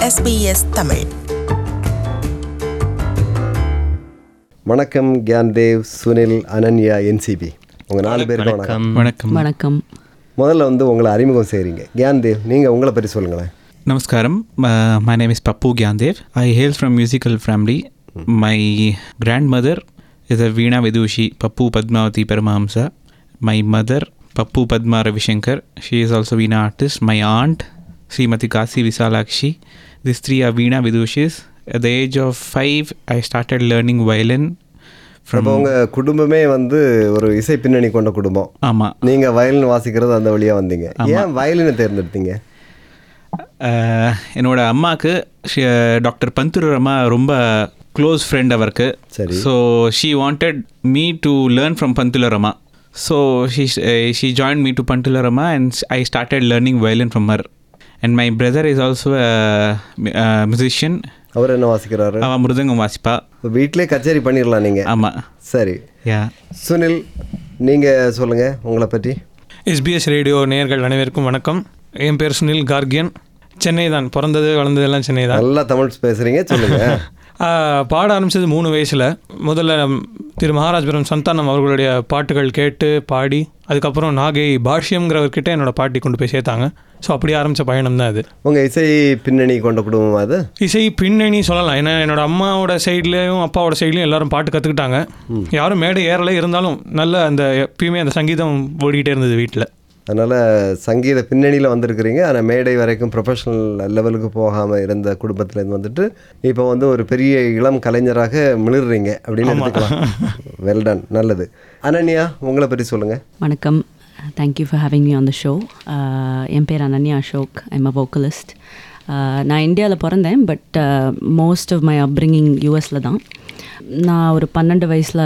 SBS Tamil வணக்கம் Gyan Dev Sunil Ananya NCP உங்கள் நாலு பேருக்கு வணக்கம் வணக்கம் வணக்கம் முதல்ல வந்து உங்களை அறிமுகம் செய்கிறீங்க கியான்தேவ் நீங்கள் உங்களை பற்றி சொல்லுங்களேன் Namaskaram. Uh, my name is Pappu Gyandev. I hail from musical family. My grandmother is a Veena Vidushi, Pappu Padmavati Paramahamsa. My mother, Pappu Padma Ravishankar. She is also Veena artist. My aunt, Srimati Kasi Visalakshi. These three are Veena Vidushis. At the age of five, I started learning violin அப்போ from... உங்கள் குடும்பமே வந்து ஒரு இசை பின்னணி கொண்ட குடும்பம் ஆமாம் நீங்கள் வயலின் வாசிக்கிறது அந்த வழியாக வந்தீங்க ஏன் வயலினை தேர்ந்தெடுத்தீங்க அஹ், என்னோட அம்மாவுக்கு டாக்டர் பந்துரம்மா ரொம்ப க்ளோஸ் ஃப்ரெண்ட் அவருக்கு சரி. So she wanted me to learn from பந்துலரம்மா so she she join me to பந்துலரம்மா and I started learning violin from her and my brother is also musician அவர் என்ன வாசிக்கிறாரு அவன் மிருதங்கம் வாசிப்பா இப்போ வீட்டிலே கச்சேரி பண்ணிடலாம் நீங்கள் ஆமாம் சரி யா சுனில் நீங்கள் சொல்லுங்கள் உங்களை பற்றி எஸ்பிஎஸ் ரேடியோ நேயர்கள் அனைவருக்கும் வணக்கம் என் பேர் சுனில் கார்கியன் சென்னை தான் பிறந்தது வளர்ந்ததெல்லாம் சென்னை தான் நல்லா தமிழ் பேசுகிறீங்க சொல்லுங்கள் ஆஹ், பாட ஆரம்பிச்சது மூணு வயசில் முதல்ல நம் திரு மகாராஜபுரம் சந்தானம் அவர்களுடைய பாட்டுகள் கேட்டு பாடி அதுக்கப்புறம் நாகை பாஷ்யம்ங்கிறவர்கிட்ட என்னோட பாட்டி கொண்டு போய் சேர்த்தாங்க ஸோ அப்படி ஆரம்பித்த பயணம் தான் அது உங்கள் இசை பின்னணி கொண்ட குடும்பம் அது இசை பின்னணி சொல்லலாம் ஏன்னா என்னோட அம்மாவோட சைட்லேயும் அப்பாவோட சைட்லேயும் எல்லாரும் பாட்டு கற்றுக்கிட்டாங்க யாரும் மேடை ஏறலை இருந்தாலும் நல்ல அந்த எப்பயுமே அந்த சங்கீதம் ஓடிக்கிட்டே இருந்தது வீட்டில் அதனால் சங்கீத பின்னணியில் வந்திருக்கிறீங்க ஆனால் மேடை வரைக்கும் ப்ரொஃபஷனல் லெவலுக்கு போகாமல் இருந்த குடும்பத்துலேருந்து வந்துட்டு இப்போ வந்து ஒரு பெரிய இளம் கலைஞராக மிளிர்றீங்க அப்படின்னு எடுத்துக்கலாம் வெல் டன் நல்லது அனன்யா உங்களை பற்றி சொல்லுங்கள் வணக்கம் thank you for having me on the show என் பேர் Ananya Ashok I'm a vocalist நான் இந்தியாவில் பிறந்தேன் but most of my upbringing யூஎஸில் தான் நான் ஒரு பன்னெண்டு வயசில்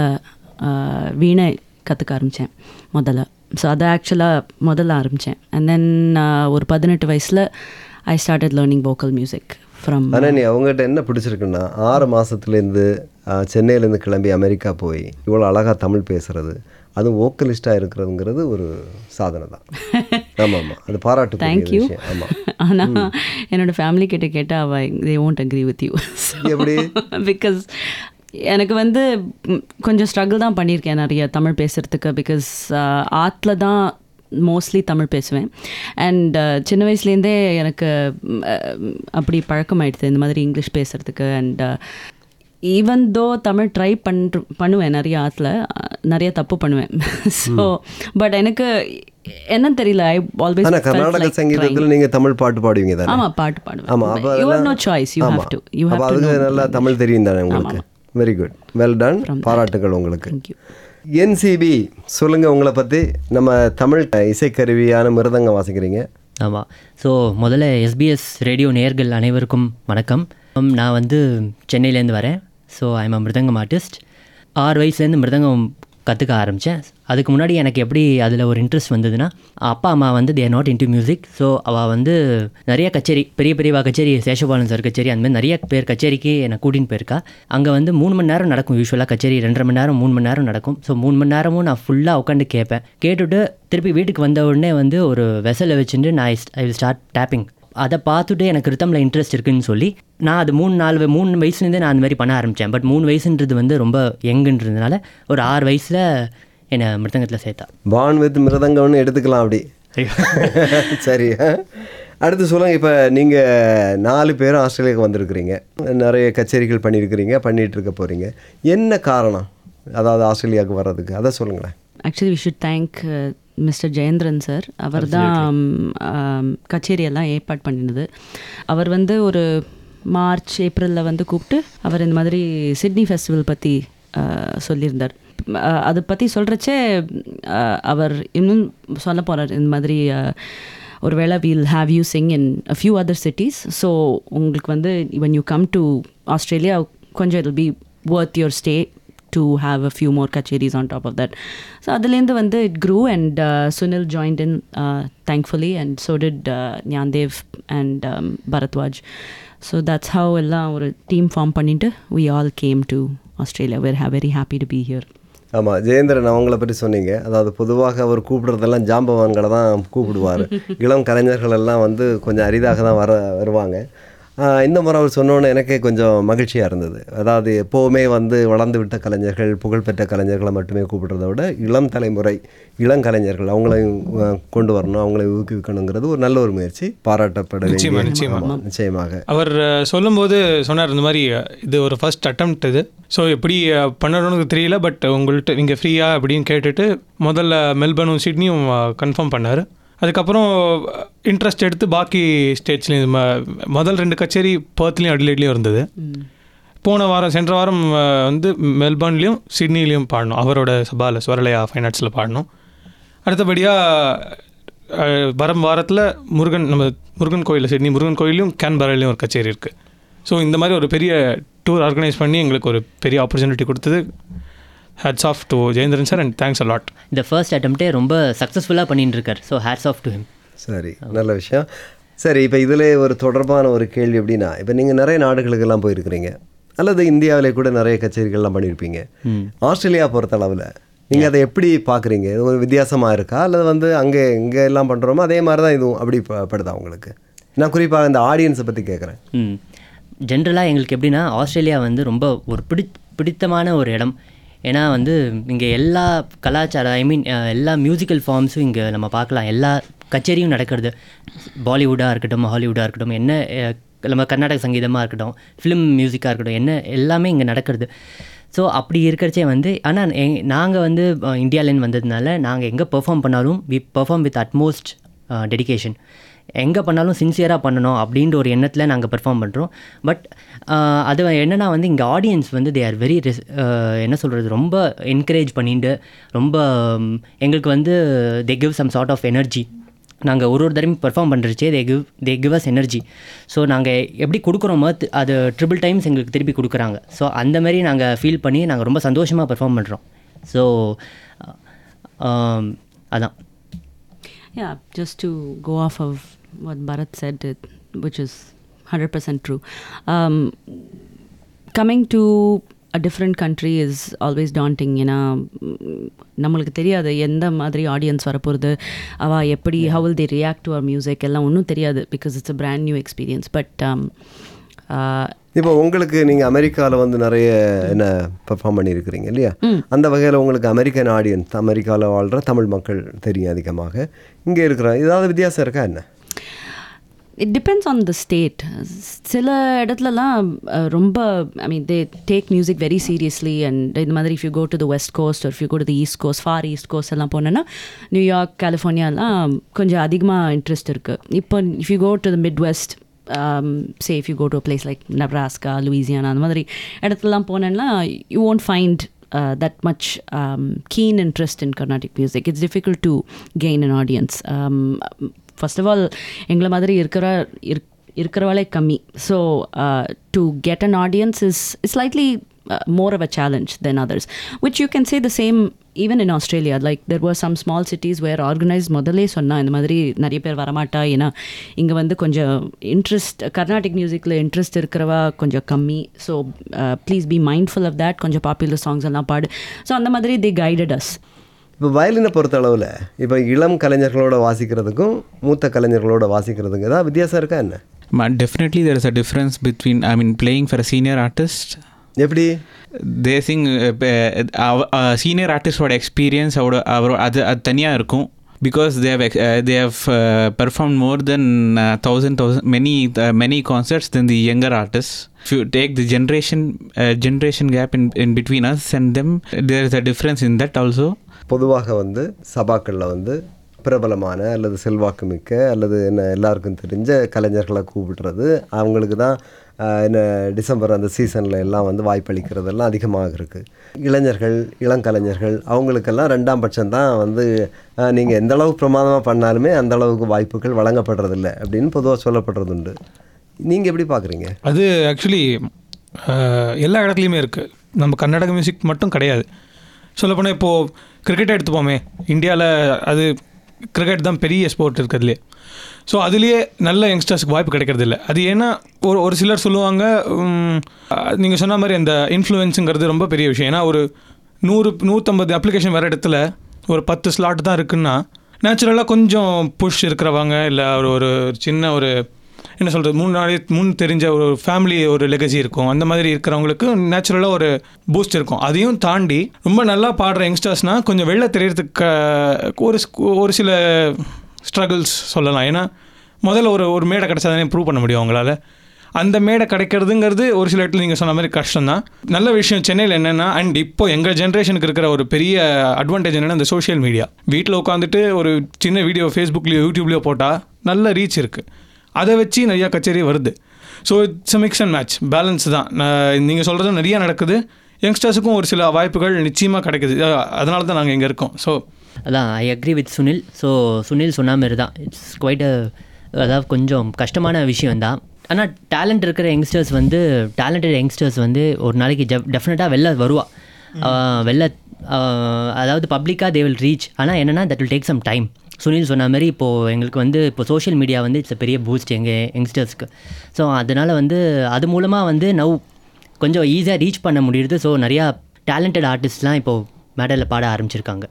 வீணை கற்றுக்க ஆரம்பித்தேன் முதல்ல ஸோ அதை ஆக்சுவலாக முதல்ல ஆரம்பித்தேன் அண்ட் தென் ஒரு பதினெட்டு வயசில் I started learning vocal music from Ananya உங்கள்கிட்ட என்ன பிடிச்சிருக்குன்னா ஆறு மாதத்துலேருந்து சென்னையிலேருந்து கிளம்பி அமெரிக்கா போய் இவ்வளோ அழகாக தமிழ் பேசுறது அதுவும் வோக்கலிஸ்டாக இருக்கிறதுங்கிறது ஒரு சாதனை தான் ஆமாம் ஆமாம் அது பாராட்டு தேங்க்யூ விஷயம் ஆமாம் ஆனால் என்னோட ஃபேமிலி கிட்ட கேட்டால் அவ they won't agree with you எப்படி? பிகாஸ் எனக்கு வந்து ம், கொஞ்சம் ஸ்ட்ரகிள் தான் பண்ணியிருக்கேன் நிறைய தமிழ் பேசுகிறதுக்கு பிகாஸ் ஆற்றுல தான் மோஸ்ட்லி தமிழ் பேசுவேன் அண்ட் சின்ன வயசுலேருந்தே எனக்கு ம், அஹ், அப்படி பழக்கமாயிடுது இந்த மாதிரி இங்கிலீஷ் பேசுகிறதுக்கு and even though Tamil try பண்ணுற பண்ணுவேன் நிறைய ஆற்றுல நிறைய தப்பு பண்ணுவேன் ஸோ பட் எனக்கு என்ன தெரியல ஐ ஆல்வேஸ் ஆனால் கர்நாடக சங்கீதத்தில் நீங்கள் தமிழ் பாட்டு பாடுவீங்க தானே ஆமா பாட்டு பாடுவேன் ஆமாம் அப்போ you have no choice you have to you அப்போ ஹேவ் டு அதுக்கு நல்லா தமிழ் தெரியும் தானே உங்களுக்கு வெரி குட் வெல் டன் பாராட்டுகள் உங்களுக்கு தேங்க்யூ என்சிபி சொல்லுங்க உங்களை பற்றி நம்ம தமிழ் இசைக்கருவியான மிருதங்கம் வாசிக்கிறீங்க ஆமாம் ஸோ முதல்ல எஸ்பிஎஸ் ரேடியோ நேயர்கள் அனைவருக்கும் வணக்கம் உம், நான் வந்து சென்னையிலேருந்து வரேன் so I'm a mridangam artist ஆறு வயசுலேருந்து மிருதங்கம் கற்றுக்க ஆரம்பித்தேன் அதுக்கு முன்னாடி எனக்கு எப்படி அதில் ஒரு இன்ட்ரெஸ்ட் வந்ததுன்னா அப்பா அம்மா வந்து they're not into music so அவள் வந்து நிறைய கச்சேரி பெரிய பெரியவா கச்சேரி சேஷபாலன் சார் கச்சேரி அந்த மாதிரி நிறைய பேர் கச்சேரிக்கு என்னை கூட்டின்னு போயிருக்கா அங்கே வந்து மூணு மணி நேரம் நடக்கும் யூஸ்வலாக கச்சேரி ரெண்டரை மணி நேரம் மூணு மணி நேரம் நடக்கும் ஸோ மூணு மணி நேரமும் நான் ஃபுல்லாக உட்காந்து கேட்பேன் கேட்டுட்டு திருப்பி வீட்டுக்கு வந்த உடனே வந்து ஒரு வெசலை வச்சுட்டு நான் ஐ வில் ஸ்டார்ட் டேப்பிங் அதை பார்த்துட்டு எனக்கு ரித்தமில் இன்ட்ரெஸ்ட் இருக்குன்னு சொல்லி நான் அது மூணு நாலு வய- மூணு வயசுலேருந்தே நான் அந்த மாதிரி பண்ண ஆரம்பித்தேன் பட் மூணு வயசுன்றது வந்து ரொம்ப யங்குன்றதுனால ஒரு ஆறு வயசில் என்னை மிருதங்கத்தில் சேர்த்தா பான் வித் மிருதங்கம்னு எடுத்துக்கலாம் அப்படி சரி ஆ? அடுத்து சொல்லுங்க இப்போ நீங்கள் நாலு பேரும் ஆஸ்திரேலியாவுக்கு வந்திருக்கிறீங்க நிறைய கச்சேரிகள் பண்ணியிருக்கிறீங்க பண்ணிட்டு இருக்க போகிறீங்க என்ன காரணம் அதாவது ஆஸ்திரேலியாவுக்கு வர்றதுக்கு அதை சொல்லுங்களேன் actually we should thank mister Jayendran sir அவர் தான் கச்சேரி எல்லாம் ஏற்பாடு பண்ணினது அவர் வந்து ஒரு மார்ச் ஏப்ரலில் வந்து கூப்பிட்டு அவர் இந்த மாதிரி சிட்னி ஃபெஸ்டிவல் பற்றி சொல்லியிருந்தார் அஹ், அதை பற்றி சொல்கிறச்சே அவர் இன்னும் சொல்ல போகிறார் இந்த மாதிரி அஹ், ஒருவேளை we'll have you sing in a few other cities so உங்களுக்கு வந்து when you come to Australia கொஞ்சம் it be worth your stay to have a few more kacheris on top of that. So அதுலேருந்து வந்து it grew and uh, Sunil joined in uh, thankfully and so did uh, Nyandev and um, Bharatwaj. So that's how எல்லாம் ஒரு team form பண்ணிட்டு we all came to Australia. We're ha- very happy to be here. ஆமாம் ஜெயேந்திரன் அவங்கள பற்றி சொன்னீங்க அதாவது பொதுவாக அவர் கூப்பிடுறதெல்லாம் ஜாம்பவான்களை தான் கூப்பிடுவார் இளம் கலைஞர்கள் எல்லாம் வந்து கொஞ்சம் அரிதாக தான் வர வருவாங்க ஆஹ் இந்த முறை அவர் சொன்னோன்னே எனக்கே கொஞ்சம் மகிழ்ச்சியாக இருந்தது அதாவது எப்போவுமே வந்து வளர்ந்து விட்ட கலைஞர்கள் புகழ்பெற்ற கலைஞர்களை மட்டுமே கூப்பிடுறத விட இளம் தலைமுறை இளங்கலைஞர்கள் அவங்களையும் ஆஹ் கொண்டு வரணும் அவங்களை ஊக்குவிக்கணுங்கிறது ஒரு நல்ல ஒரு முயற்சி பாராட்டப்பட நிச்சயமா, வேண்டிய நிச்சயமா. ஆமா, நிச்சயமாக அவர் அஹ், சொல்லும்போது சொன்னார் இந்த மாதிரி அஹ், இது ஒரு ஃபர்ஸ்ட் attempt இது ஸோ எப்படி அஹ், பண்ணணும்னு தெரியல பட் உங்கள்கிட்ட நீங்கள் ஃப்ரீயா அப்படின்னு கேட்டுட்டு முதல்ல மெல்பர்னும் சிட்னியும் கன்ஃபார்ம் பண்ணார் அதுக்கப்புறம் இன்ட்ரெஸ்ட் எடுத்து பாக்கி ஸ்டேட்ஸ்லேயும் முதல் ரெண்டு கச்சேரி பர்த்லேயும் அடிலேட்லேயும் இருந்தது போன வாரம் சென்ற வாரம் அஹ், வந்து மெல்பர்ன்லேயும் சிட்னிலையும் பாடணும் அவரோட சபாவில் ஸ்வரலயா ஃபைன் ஆர்ட்ஸில் பாடணும் அடுத்தபடியாக வரும் வாரத்தில் முருகன் நம்ம முருகன் கோயில் சிட்னி முருகன் கோயிலையும் கேன்பராலையும் ஒரு கச்சேரி இருக்குது ஸோ இந்த மாதிரி ஒரு பெரிய டூர் ஆர்கனைஸ் பண்ணி எங்களுக்கு ஒரு பெரிய ஆப்பர்ச்சுனிட்டி கொடுத்தது hats off to Jayendran sir and thanks a lot இந்த ஃபர்ஸ்ட் அட்டம்ப்டே ரொம்ப சக்ஸஸ்ஃபுல்லாக பண்ணிட்டு இருக்கார் so hats off to him சரி நல்ல விஷயம் சரி இப்போ இதில் ஒரு தொடர்பான ஒரு கேள்வி எப்படின்னா இப்போ நீங்கள் நிறைய நாடுகளுக்கெல்லாம் போயிருக்கிறீங்க அல்லது இந்தியாவிலே கூட நிறைய கச்சேரிகள்லாம் பண்ணியிருப்பீங்க ஆஸ்திரேலியா பொறுத்த அளவில் நீங்கள் அதை எப்படி பார்க்குறீங்க இது ஒரு வித்தியாசமாக இருக்கா அல்லது வந்து அங்கே இங்கே எல்லாம் பண்ணுறோமோ அதே மாதிரி தான் இதுவும் அப்படி ப- படுதா உங்களுக்கு நான் குறிப்பாக இந்த ஆடியன்ஸை பற்றி கேட்குறேன் ம் ஜென்ரலாக எங்களுக்கு எப்படின்னா ஆஸ்திரேலியா வந்து ரொம்ப ஒரு பிடி பிடித்தமான ஒரு இடம் ஏன்னா வந்து இங்கே எல்லா கலாச்சார ஐ மீன் எல்லா மியூசிக்கல் ஃபார்ம்ஸும் இங்கே நம்ம பார்க்கலாம் எல்லா கச்சேரியும் நடக்கிறது பாலிவுட்டாக இருக்கட்டும் ஹாலிவுட்டாக இருக்கட்டும் என்ன அஹ், நம்ம கர்நாடக சங்கீதமாக இருக்கட்டும் ஃபிலிம் மியூசிக்காக இருக்கட்டும் என்ன எல்லாமே இங்கே நடக்கிறது ஸோ அப்படி இருக்கிறச்சே வந்து ஆனால் நாங்கள் வந்து அஹ், இந்தியாலேருந்து வந்ததுனால நாங்கள் எங்கே பெர்ஃபார்ம் பண்ணாலும் we perform with utmost dedication எங்கே பண்ணாலும் சின்சியராக பண்ணணும் அப்படின்ற ஒரு எண்ணத்தில் நாங்கள் பெர்ஃபார்ம் பண்ணுறோம் பட் அது என்னென்னா வந்து இங்கே ஆடியன்ஸ் வந்து தே ஆர் வெரி என்ன சொல்கிறது ரொம்ப என்கரேஜ் பண்ணிட்டு ரொம்ப ம், எங்களுக்கு வந்து they give some sort of energy நாங்கள் ஒரு ஒரு தடவையும் பெர்ஃபார்ம் பண்ணுறச்சே they give they give us energy so நாங்கள் எப்படி கொடுக்குறோமோ தி- அது ட்ரிபிள் டைம்ஸ் எங்களுக்கு திருப்பி கொடுக்குறாங்க ஸோ அந்த மாதிரி நாங்கள் ஃபீல் பண்ணி நாங்கள் ரொம்ப சந்தோஷமாக பெர்ஃபார்ம் பண்ணுறோம் ஸோ அதான் Yeah, just to go off of what Bharat said, it, which is 100% true. Um, coming to a different country is always daunting ஏன்னா ம், நம்மளுக்கு தெரியாது எந்த மாதிரி ஆடியன்ஸ் வரப்போகிறது அவள் எப்படி how will they react to our music எல்லாம் ஒன்றும் தெரியாது because it's a brand new experience but இப்போ உங்களுக்கு நீங்கள் அமெரிக்காவில் வந்து நிறைய என்ன பெர்ஃபார்ம் பண்ணியிருக்கிறீங்க இல்லையா அந்த வகையில் உங்களுக்கு அமெரிக்கன் ஆடியன்ஸ் அமெரிக்காவில் வாழ்கிற தமிழ் மக்கள் தெரியும் அதிகமாக இங்கே இருக்கிற ஏதாவது வித்தியாசம் இருக்கா என்ன it depends on the state சில இடத்துலலாம் அஹ், ரொம்ப I mean they take music very seriously and இந்த மாதிரி if you go to the west coast if you go to the east coast far east coast எல்லாம் போனோன்னா நியூயார்க் கலிஃபோர்னியாலாம் கொஞ்சம் அதிகமாக இன்ட்ரெஸ்ட் இருக்குது இப்போ if you go to the midwest say if you go to place like Nebraska Louisiana அந்த மாதிரி இடத்துலலாம் போனேன்னா you won't find uh, that much um, keen interest in Carnatic music. It's difficult to gain an audience. Um, first of all, எங்களை மாதிரி இருக்கிற இருக்- இருக்கிறவளே கம்மி so to get an audience is slightly uh, more of a challenge than others, which you can say the same even in Australia. Like there were some small cities where organized முதல்லே சொன்னா இந்த மாதிரி நிறைய பேர் வரமாட்டா ஏன்னா இங்கே வந்து கொஞ்சம் இன்ட்ரெஸ்ட் கர்நாடிக் மியூசிக்கில் இன்ட்ரெஸ்ட் இருக்கிறவா கொஞ்சம் கம்மி so please be mindful of that கொஞ்சம் பாப்புலர் சாங்ஸ் எல்லாம் பாடு ஸோ அந்த மாதிரி தி கைடட் அஸ் இப்போ வயலினை பொறுத்த அளவில் இப்போ இளம் கலைஞர்களோட வாசிக்கிறதுக்கும் மூத்த கலைஞர்களோட வாசிக்கிறதுக்கும் ஏதாவது வித்தியாசம் இருக்கா என்ன Ma- definitely there is a difference between i mean playing for a senior artist எப்படி they think சீனியர் ஆர்டிஸ்டோட எக்ஸ்பீரியன்ஸ் அவரோட அவர் அது அது தனியாக இருக்கும் because they have they have perform more then thousand thousand many many concerts then the younger artist if you take the generation uh, generation gap in, in between us and them there is a difference in that also பொதுவாக வந்து சபாக்களில் வந்து பிரபலமான அல்லது செல்வாக்கு மிக்க அல்லது என்ன எல்லாருக்கும் தெரிஞ்ச கலைஞர்களை கூப்பிடுறது அவங்களுக்கு தான் ஆஹ், என்ன டிசம்பர் அந்த சீசனில் எல்லாம் வந்து வாய்ப்பளிக்கிறதெல்லாம் அதிகமாக இருக்குது இளைஞர்கள் இளங்கலைஞர்கள் அவங்களுக்கெல்லாம் ரெண்டாம் பட்சம் தான் வந்து நீங்கள் எந்த அளவுக்கு பிரமாதமாக பண்ணாலுமே அந்த அளவுக்கு வாய்ப்புகள் வழங்கப்படுறதில்ல அப்படின்னு பொதுவாக சொல்லப்படுறது உண்டு நீங்கள் எப்படி பார்க்குறீங்க அது ஆக்சுவலி எல்லா இடத்துலையுமே இருக்குது நம்ம கர்நாடக மியூசிக் மட்டும் கிடையாது சொல்லப்போனால் இப்போது கிரிக்கெட்டை எடுத்துப்போமே இந்தியாவில் அது கிரிக்கெட் தான் பெரிய ஸ்போர்ட் இருக்கிறதுலே ஸோ அதுலேயே நல்ல யங்ஸ்டர்ஸ்க்கு வாய்ப்பு கிடைக்கிறது இல்லை அது ஏன்னா ஒரு ஒரு சிலர் சொல்லுவாங்க நீங்கள் சொன்ன மாதிரி அந்த இன்ஃப்ளூயன்ஸுங்கிறது ரொம்ப பெரிய விஷயம் ஏன்னா ஒரு நூறு நூற்றம்பது அப்ளிகேஷன் வர இடத்துல ஒரு பத்து ஸ்லாட் தான் இருக்குன்னா நேச்சுரலாக கொஞ்சம் புஷ் இருக்கிறவங்க இல்லை ஒரு ஒரு சின்ன ஒரு என்ன சொல்கிறது முன் நாளே முன் தெரிஞ்ச ஒரு ஃபேமிலி ஒரு லெகசி இருக்கும் அந்த மாதிரி இருக்கிறவங்களுக்கு நேச்சுரலாக ஒரு பூஸ்ட் இருக்கும் அதையும் தாண்டி ரொம்ப நல்லா பாடுற யங்ஸ்டர்ஸ்னால் கொஞ்சம் வெளில தெரியறதுக்கு அஹ், ஒரு ஸ்- ஒரு சில ஸ்ட்ரகிள்ஸ் சொல்லலாம் ஏன்னா முதல்ல ஒரு ஒரு மேடை கிடச்சா தானே ப்ரூவ் பண்ண முடியும் அவங்களால அந்த மேடை கிடைக்கிறதுங்கிறது ஒரு சில இடத்துல நீங்கள் சொன்ன மாதிரி கஷ்டம் தான் நல்ல விஷயம் சென்னையில் என்னென்னா அண்ட் இப்போ எங்கள் ஜென்ரேஷனுக்கு இருக்கிற ஒரு பெரிய அட்வான்டேஜ் என்னென்னா இந்த சோஷியல் மீடியா வீட்டில் உட்காந்துட்டு ஒரு சின்ன வீடியோ ஃபேஸ்புக்லேயோ யூடியூப்லேயோ போட்டால் நல்ல ரீச் இருக்குது அதை வச்சு நிறையா கச்சேரி வருது so it's mix and match balance தான் நீங்கள் சொல்கிறது நிறையா நடக்குது யங்ஸ்டர்ஸுக்கும் ஒரு சில வாய்ப்புகள் நிச்சயமாக கிடைக்குது அதனால தான் நாங்கள் இங்கே இருக்கோம் ஸோ அதான் I agree with Sunil so Sunil சொன்ன மாதிரி தான் இட்ஸ் குவைட் அதாவது கொஞ்சம் கஷ்டமான விஷயம்தான் ஆனால் டேலண்ட் இருக்கிற யங்ஸ்டர்ஸ் வந்து டேலண்டட் யங்ஸ்டர்ஸ் வந்து ஒரு நாளைக்கு ஜெஃப் டெஃபினட்டாக வெளில வருவா அவ வெளில ஆஹ், அதாவது பப்ளிக்காக தே வில் ரீச் ஆனால் என்னென்னா that will take some time Sunil சொன்ன மாதிரி இப்போது எங்களுக்கு வந்து இப்போ சோஷியல் மீடியா வந்து இட்ஸ் பெரிய பூஸ்ட் எங்கள் யங்ஸ்டர்ஸ்க்கு ஸோ அதனால் வந்து அது மூலமாக வந்து நவ் கொஞ்சம் ஈஸியாக ரீச் பண்ண முடியுது ஸோ நிறையா டேலண்டட் ஆர்டிஸ்ட்லாம் இப்போது மேடலில் பாட ஆரம்பிச்சிருக்காங்க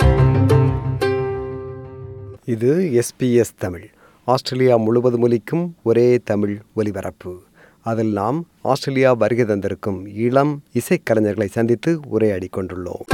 இது எஸ்பிஎஸ் தமிழ் ஆஸ்திரேலியா முழுவதும் ஒலிக்கும் ஒரே தமிழ் ஒலிபரப்பு அதில் நாம் ஆஸ்திரேலியா வருகை தந்திருக்கும் இளம் இசைக்கலைஞர்களை சந்தித்து உரையாடி கொண்டுள்ளோம்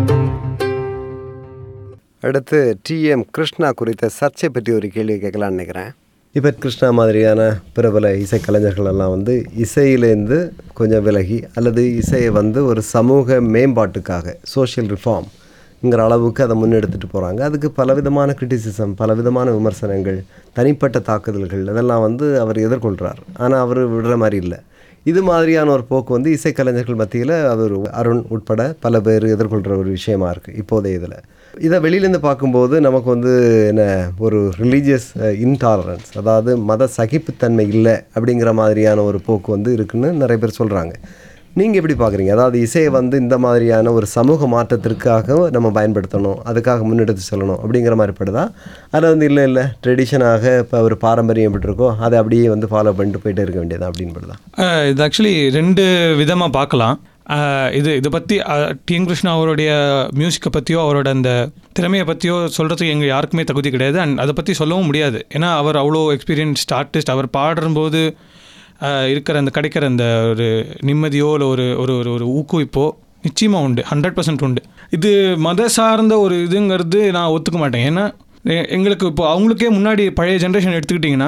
அடுத்து டிஎம் கிருஷ்ணா குறித்த சர்ச்சை பற்றி ஒரு கேள்வி கேட்கலான்னு நினைக்கிறேன் இப்போ கிருஷ்ணா மாதிரியான பிரபல இசைக்கலைஞர்கள் எல்லாம் வந்து இசையிலேருந்து கொஞ்சம் விலகி அல்லது இசையை வந்து ஒரு சமூக மேம்பாட்டுக்காக சோஷியல் ரிஃபார்ம்ங்கிற அளவுக்கு அதை முன்னெடுத்துட்டு போகிறாங்க அதுக்கு பலவிதமான கிரிட்டிசிசம் பலவிதமான விமர்சனங்கள் தனிப்பட்ட தாக்குதல்கள் இதெல்லாம் வந்து அவர் எதிர்கொள்கிறார் ஆனால் அவர் விடுற மாதிரி இல்லை இது மாதிரியான ஒரு போக்கு வந்து இசைக்கலைஞர்கள் மத்தியில் அவர் அருண் உட்பட பல பேர் எதிர்கொள்கிற ஒரு விஷயமா இருக்குது இப்போதைய இதில் இதை வெளியிலேருந்து பார்க்கும்போது நமக்கு வந்து என்ன ஒரு ரிலீஜியஸ் இன்டாலரன்ஸ் அதாவது மத சகிப்புத்தன்மை இல்லை அப்படிங்கிற மாதிரியான ஒரு போக்கு வந்து இருக்குன்னு நிறைய பேர் சொல்கிறாங்க நீங்கள் எப்படி பார்க்குறீங்க அதாவது இசையை வந்து இந்த மாதிரியான ஒரு சமூக மாற்றத்திற்காக நம்ம பயன்படுத்தணும் அதுக்காக முன்னெடுத்து செல்லணும் அப்படிங்கிற மாதிரி படுதா அதை வந்து இல்லை இல்லை ட்ரெடிஷனாக இப்போ ஒரு பாரம்பரியம் எப்படி இருக்கோ அதை அப்படியே வந்து ஃபாலோ பண்ணிட்டு போயிட்டே இருக்க வேண்டியது அப்படின்னு படுதா அஹ் இது ஆக்சுவலி ரெண்டு விதமாக பார்க்கலாம் அஹ் இது இதை பற்றி டிஎன் கிருஷ்ணா அவருடைய மியூசிக்கை பற்றியோ அவரோட அந்த திறமையை பற்றியோ சொல்கிறதுக்கு எங்கள் யாருக்குமே தகுதி கிடையாது அண்ட் அதை பற்றி சொல்லவும் முடியாது ஏன்னா அவர் அவ்வளோ எக்ஸ்பீரியன்ஸ்ட் ஆர்டிஸ்ட் அவர் பாடும்போது அஹ், இருக்கிற அந்த கிடைக்கிற அந்த ஒரு நிம்மதியோ இல்லை ஒரு ஒரு ஒரு ஒரு ஊக்குவிப்போ நிச்சயமாக உண்டு ஹண்ட்ரட் பர்சன்ட் உண்டு இது மத சார்ந்த ஒரு இதுங்கிறது நான் ஒத்துக்க மாட்டேன் ஏன்னா எ- எங்களுக்கு இப்போ அவங்களுக்கே முன்னாடி பழைய ஜென்ரேஷன் எடுத்துக்கிட்டிங்கன்னா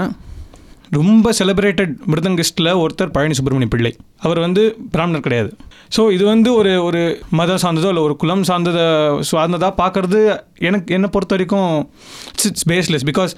ரொம்ப செலிப்ரேட்டட் மிருதங்கிஸ்டில் ஒருத்தர் பழனி சுப்பிரமணிய பிள்ளை அவர் வந்து பிராமணர் கிடையாது ஸோ இது வந்து ஒரு ஒரு மதம் சார்ந்ததோ இல்லை ஒரு குலம் சார்ந்ததை சார்ந்ததாக பார்க்குறது எனக்கு என்னை பொறுத்த வரைக்கும் இட்ஸ் பேஸ்லெஸ் பிகாஸ்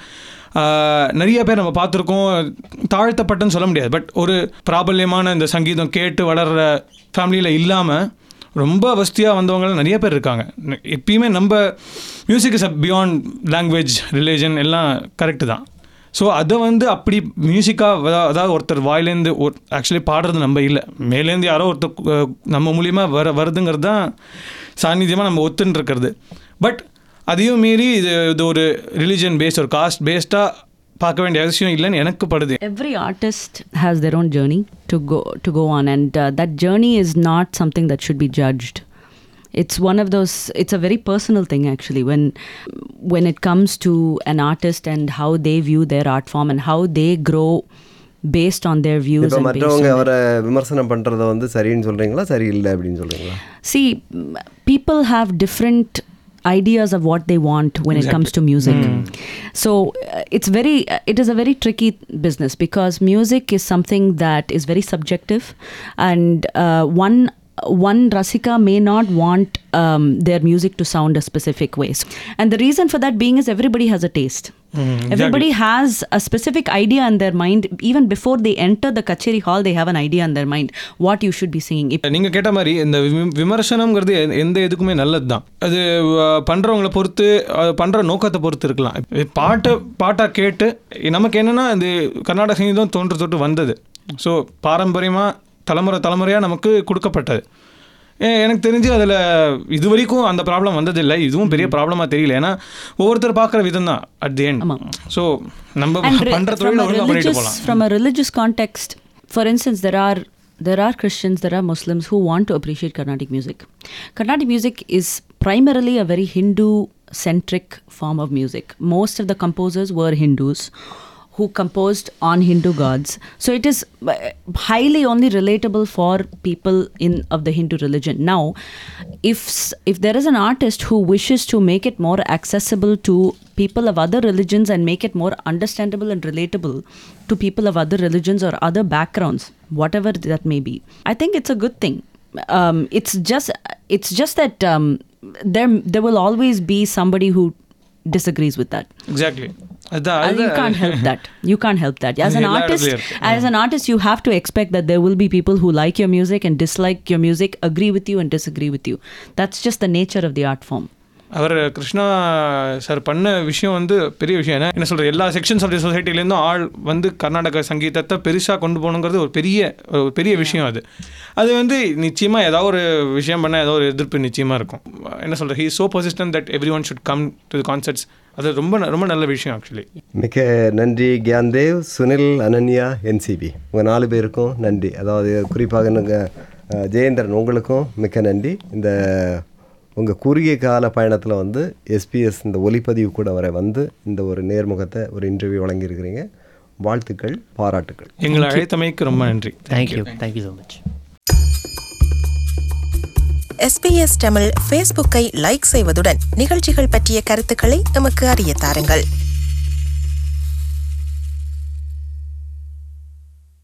நிறைய பேர் நம்ம பார்த்துருக்கோம் தாழ்த்தப்பட்டன்னு சொல்ல முடியாது பட் ஒரு பிராபல்யமான இந்த சங்கீதம் கேட்டு வளர்கிற ஃபேமிலியில் இல்லாமல் ரொம்ப வசதியாக வந்தவங்க நிறைய பேர் இருக்காங்க ந- எப்பயுமே நம்ம music is a beyond language religion எல்லாம் கரெக்டு தான் ஸோ அதை வந்து அப்படி மியூசிக்காக அதாவது ஒருத்தர் வாயிலேருந்து ஒரு ஆக்சுவலி பாடுறது நம்ம இல்லை மேலேருந்து யாரோ ஒருத்தர் அஹ், நம்ம மூலியமாக வர வருதுங்கிறது தான் சாநித்தியமாக நம்ம ஒத்துன்னு இருக்கிறது பட் அதையும் மீறி இது இது ஒரு ரிலிஜன் பேஸ்ட் ஒரு காஸ்ட் பேஸ்டாக பார்க்க வேண்டிய அவசியம் இல்லைன்னு எனக்கு படுது every artist has their own journey to go to go on and uh, that journey is not something that should be judged it's one of those it's a very personal thing actually when when it comes to an artist and how they view their art form and how they grow based on their views இப்போ and based மற்றவங்க on அவரை விமர்சனம் பண்ணுறத வந்து சரின்னு சொல்கிறீங்களா சரியில்லை அப்படின்னு சொல்கிறீங்களா See, m- people have different ideas of what they want when it comes to music. So uh, it's very, uh, it is a very tricky business because music is something that is very subjective, and uh, one one rasika may not want um, their music to sound a specific way. And the reason for that being is everybody has a taste. Everybody has a specific idea in their mind. Even before they enter the kacheri hall, they have an idea in their mind what you should be singing. If நீங்கள் கேட்ட மாதிரி இந்த we- விமர்சனம்ங்கிறது எ- எந்த இதுக்குமே நல்லது தான் அது அஹ், பண்றவங்கள பொறுத்து அது பண்ற நோக்கத்தை பொறுத்து இருக்கலாம் இப்ப பாட்டை பாட்டாக கேட்டு நமக்கு என்னன்னா இது கர்நாடக சங்கீதம் தோன்று தொட்டு வந்தது ஸோ பாரம்பரியமாக தலைமுறை தலைமுறையாக நமக்கு கொடுக்கப்பட்டது எ- எனக்கு தெரிஞ்சு அதில் இது வரைக்கும் அந்த ப்ராப்ளம் வந்ததில்லை இதுவும் பெரிய ப்ராப்ளமாக தெரியல ஏன்னா ஒவ்வொருத்தர் பார்க்குற விதம் தான் அட் தி எண்ட் ஆமா. ஸோ நம்ம and re- பண்ணுற from தொழிலை a ஒழுங்காக பண்ணிட்டு religious போகலாம் from a religious context for instance there are there are christians there are muslims who want to appreciate carnatic music carnatic music is primarily a very hindu centric form of music most of the composers were hindus who composed on Hindu gods. So it is uh, highly only relatable for people in of the Hindu religion. Now, if s- if there is an artist who wishes to make it more accessible to people of other religions and make it more understandable and relatable to people of other religions or other backgrounds, whatever that may be, I think it's a good thing. Um, it's just it's just that um, there there will always be somebody who disagrees with that. Exactly அதுதான் And you can't help that. You can't help that. As an எல்லா artist, இடத்துலயும் இருக்கு. as an artist, you have to expect that there will be people who like your music and dislike your music, agree with you and disagree with you. That's just the nature of the art form. அவர் Krishna sir பண்ண விஷயம் வந்து பெரிய விஷயம் என்ன என்ன சொல்கிறது எல்லா செக்ஷன்ஸ் ஆஃப் தி சொசைட்டிலேருந்தும் ஆள் வந்து கர்நாடக சங்கீதத்தை பெருசாக கொண்டு போகணுங்கிறது ஒரு பெரிய ஒரு பெரிய விஷயம் அது அது வந்து நிச்சயமாக ஏதாவது ஒரு விஷயம் பண்ண ஏதோ ஒரு எதிர்ப்பு நிச்சயமாக இருக்கும் என்ன சொல்கிறது he so persistent that everyone should come to the concerts அது ரொம்ப ந- ரொம்ப நல்ல விஷயம் ஆக்சுவலி மிக்க நன்றி கியான்தேவ் சுனில் அனன்யா என்சிபி உங்கள் நாலு பேருக்கும் நன்றி அதாவது குறிப்பாக நீங்கள் ஜெயேந்திரன் உங்களுக்கும் மிக்க நன்றி இந்த உங்கள் குறுகிய கால பயணத்தில் வந்து எஸ்பிஎஸ் இந்த ஒலிப்பதிவு கூட வர வந்து இந்த ஒரு நேர்முகத்தை ஒரு இன்டர்வியூ வழங்கியிருக்கிறீங்க வாழ்த்துக்கள் பாராட்டுக்கள் எங்களை அழைத்தமைக்கு ரொம்ப நன்றி thank you thank you so much SBS Tamil ஃபேஸ்புக்கை லைக் செய்வதுடன் நிகழ்ச்சிகள் பற்றிய கருத்துக்களை எமக்கு அறிய தாருங்கள்